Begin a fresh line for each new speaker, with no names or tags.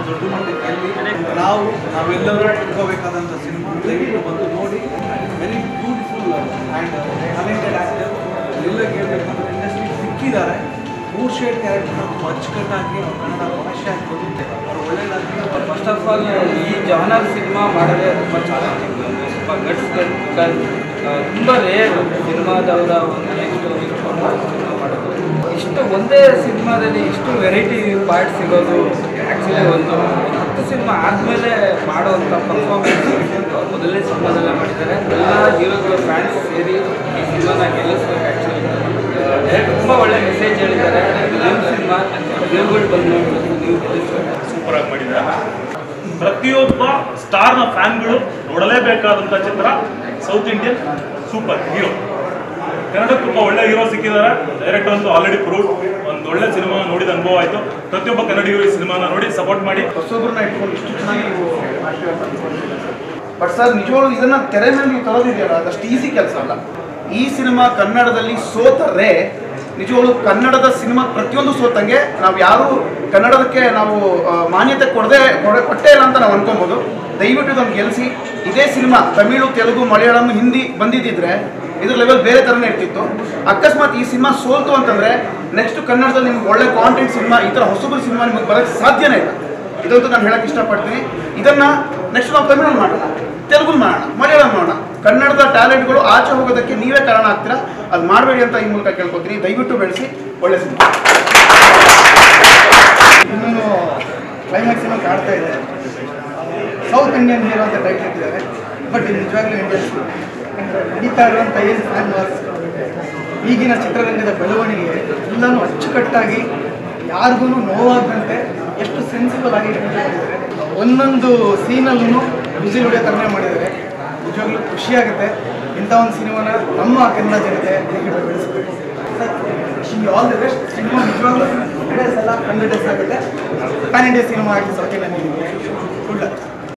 ದೊಡ್ಡ ಮಟ್ಟದಲ್ಲಿ ನಾವು ನಾವೆಲ್ಲರೂ ತಿಳ್ಕೋಬೇಕಾದಂಥ ಸಿನಿಮಾ ದಯವಿಟ್ಟು ಬಂದು ನೋಡಿ very beautiful and talented actor ಎಲ್ಲ ಕೇಳಬೇಕಂದ್ರೆ ಇಂಡಸ್ಟ್ರಿ ಸಿಕ್ಕಿದ್ದಾರೆ ಮೂರು ಶೇಡ್ ಕ್ಯಾರೆಕ್ಟರ್ ಅಚ್ಚುಕಟ್ಟಾಗಿ ಅವ್ರು ಕನ್ನಡ ಭಾಷೆಯಾಗಿ ಬಂದಿದೆ ಅವ್ರು ಒಳ್ಳೆಯದಾಗಿ
ಫಸ್ಟ್ ಆಫ್ ಆಲ್ ಈ ಜಾನರ್ ಸಿನಿಮಾ ಮಾಡೋದೇ ತುಂಬ ಚಾಲೆಂಜಿಂಗ್ ತುಂಬ ಗಟ್ಸ್ ಗಟ್ ಬಿಕಾಸ್ ತುಂಬ ರೇರ್ ಸಿನಿಮಾದವರ ಒಂದು ನೆಕ್ಸ್ಟ್ ಸಿನಿಮಾ ಮಾಡೋದು ಇಷ್ಟು ಒಂದೇ ಸಿನಿಮಾದಲ್ಲಿ ಇಷ್ಟು ವೆರೈಟಿ ಪಾರ್ಟ್ ಸಿಗೋದು ಆ್ಯಕ್ಚುಲಿ ಒಂದು ಹತ್ತು ಸಿನಿಮಾ ಆದಮೇಲೆ ಮಾಡುವಂಥ ಪರ್ಫಾರ್ಮೆನ್ಸ್ ಮೊದಲನೇ ಸಿನಿಮಾದಲ್ಲೇ ಮಾಡಿದ್ದಾರೆ ಎಲ್ಲ ಹೀರೋಗಳ ಫ್ಯಾನ್ಸ್ ಸೇರಿ ಈ ಸಿನಿಮಾನ ಗೆಲ್ಲಿಸ್ಬೇಕು ಆ್ಯಕ್ಚುಲಿ ತುಂಬ ಒಳ್ಳೆ ಮೆಸೇಜ್ ಹೇಳಿದ್ದಾರೆ ನಿಮ್ಮ ಸಿನಿಮಾ ನೀವುಗಳು ಬಂದು ನೋಡ್ಬೇಕು ನೀವು ಗೆಲ್ಲಿಸ್ಬೇಕು
ಸೂಪರ್ ಆಗಿ ಮಾಡಿದ್ದಾರೆ ಪ್ರತಿಯೊಬ್ಬ ಸ್ಟಾರ್ನ ಫ್ಯಾನ್ಗಳು ನೋಡಲೇಬೇಕಾದಂಥ ಚಿತ್ರ ಸೌತ್ ಇಂಡಿಯನ್ ಸೂಪರ್ ಹೀರೋ ಕನ್ನಡಕ್ಕೆ ತುಂಬ ಒಳ್ಳೆ ಹೀರೋ ಸಿಕ್ಕಿದ್ದಾರೆ ಡೈರೆಕ್ಟರ್ ಅಂತೂ ಆಲ್ರೆಡಿ ಪ್ರೂವ್ ಒಂದು ಒಳ್ಳೆ ಸಿನಿಮಾ ನೋಡಿದ ಅನುಭವ ಆಯಿತು ಪ್ರತಿಯೊಬ್ಬ ಕನ್ನಡಿಗರು ಈ ಸಿನಿಮಾನ ನೋಡಿ ಸಪೋರ್ಟ್ ಮಾಡಿ
ಹೊಸೊಬ್ಬರನ್ನ ಇಟ್ಕೊಂಡು ಇಷ್ಟು ಚೆನ್ನಾಗಿ ನೀವು ಮಾಡ್ತೀವಿ ಅಂತ ಅನ್ಕೊಂಡಿಲ್ಲ ಬಟ್ ಸರ್ ನಿಜವಾಗ್ಲೂ ಇದನ್ನ ತೆರೆ ಮೇಲೆ ನೀವು ತರೋದಿದೆಯಲ್ಲ ಅದಷ್ಟು ಈಸಿ ಕೆಲಸ ಅಲ್ಲ ಈ ಸಿನಿಮಾ ಕನ್ನಡದಲ್ಲಿ ಸೋತರೆ ನಿಜವಾಗ್ಲೂ ಕನ್ನಡದ ಸಿನಿಮಾ ಪ್ರತಿಯೊಂದು ಸೋತಂಗೆ ನಾವು ಯಾರು ಕನ್ನಡದಕ್ಕೆ ನಾವು ಆ, ಮಾನ್ಯತೆ ಕೊಡದೆ ಕೊಡ- ಕೊಟ್ಟೇ ಇಲ್ಲ ಅಂತ ನಾವು ಅನ್ಕೊಬೋದು ದಯವಿಟ್ಟು ಇದನ್ನು ಗೆಲ್ಲಿಸಿ ಇದೇ ಸಿನಿಮಾ ತಮಿಳು ತೆಲುಗು ಮಲಯಾಳಂ ಹಿಂದಿ ಬಂದಿದ್ದಿದ್ರೆ ಇದ್ರ ಲೆವೆಲ್ ಬೇರೆ ಥರನೇ ಇರ್ತಿತ್ತು ಅಕಸ್ಮಾತ್ ಈ ಸಿನಿಮಾ ಸೋಲ್ತು ಅಂತಂದ್ರೆ ನೆಕ್ಸ್ಟ್ ಕನ್ನಡದಲ್ಲಿ ನಿಮ್ಗೆ ಒಳ್ಳೆ ಕಾಂಟೆಂಟ್ ಸಿನಿಮಾ ಈ ಥರ ಹೊಸಬ್ರ ಸಿನಿಮಾ ನಿಮಗೆ ಬರೋಕ್ಕೆ ಸಾಧ್ಯನೇ ಇಲ್ಲ ಇದಂತೂ ನಾನು ಹೇಳಕ್ಕೆ ಇಷ್ಟಪಡ್ತೀನಿ ಇದನ್ನ ನೆಕ್ಸ್ಟ್ ನಾವು ತಮಿಳಲ್ಲಿ ಮಾಡೋಣ ತೆಲುಗು ಮಾಡೋಣ ಮಲಯಾಳಂ ಮಾಡೋಣ ಕನ್ನಡದ ಟ್ಯಾಲೆಂಟ್ಗಳು ಆಚೆ ಹೋಗೋದಕ್ಕೆ ನೀವೇ ಕಾರಣ ಆಗ್ತೀರಾ ಅದು ಮಾಡಬೇಡಿ ಅಂತ ಈ ಮೂಲಕ ಕೇಳ್ಕೊತೀನಿ ದಯವಿಟ್ಟು ಬೆಳೆಸಿ ಒಳ್ಳೆ ಸಿನಿಮಾ
ಇನ್ನೂ ಕ್ಲೈಮ್ಯಾಕ್ಸ್ ಏನೋ ಕಾಡ್ತಾ ಇದೆ ಸೌತ್ ಇಂಡಿಯನ್ ಹೀರೋ ಅಂತ ಟೈಟ್ ಇಟ್ಟಿದ್ದಾರೆ ಬಟ್ ಇದು ನಿಜವಾಗ್ಲೂ ಇಂಡಿಯನ್ ನಡೀತಾ ಇರುವಂಥ ಏನು ಫ್ಯಾನ್ ವಾರ್ಸ್ ಈಗಿನ ಚಿತ್ರರಂಗದ ಬೆಳವಣಿಗೆ ಎಲ್ಲನೂ ಅಚ್ಚುಕಟ್ಟಾಗಿ ಯಾರಿಗೂ ನೋವಾಗದಂತೆ ಎಷ್ಟು ಸೆನ್ಸಿಬಲ್ ಆಗಿ ಮಾಡಿದ್ದಾರೆ ಒಂದೊಂದು ಸೀನಲ್ಲೂ ವಿಸಿಲ್ ಹೊಡೆಯೋ ಥರನೇ ಮಾಡಿದ್ದಾರೆ ನಿಜವಾಗ್ಲೂ ಖುಷಿಯಾಗುತ್ತೆ ಇಂಥ ಒಂದು ಸಿನಿಮಾನ ನಮ್ಮ ಕನ್ನಡ ಜನತೆ ಹೇಗೆ ಬೆಳೆಸಬೇಕು ಈ ಆಲ್ ದಿ ಬೆಸ್ಟ್ ಸಿನಿಮಾ ನಿಜವಾಗ್ಲೂ ಡೇಸ್ ಎಲ್ಲ ಹಂಡ್ರೆಡ್ ಡೇಸ್ ಆಗುತ್ತೆ ಪ್ಯಾನ್ ಇಂಡಿಯಾ ಸಿನಿಮಾ ಆಗಿ ಸೌತ್ ಇಂಡಿಯನ್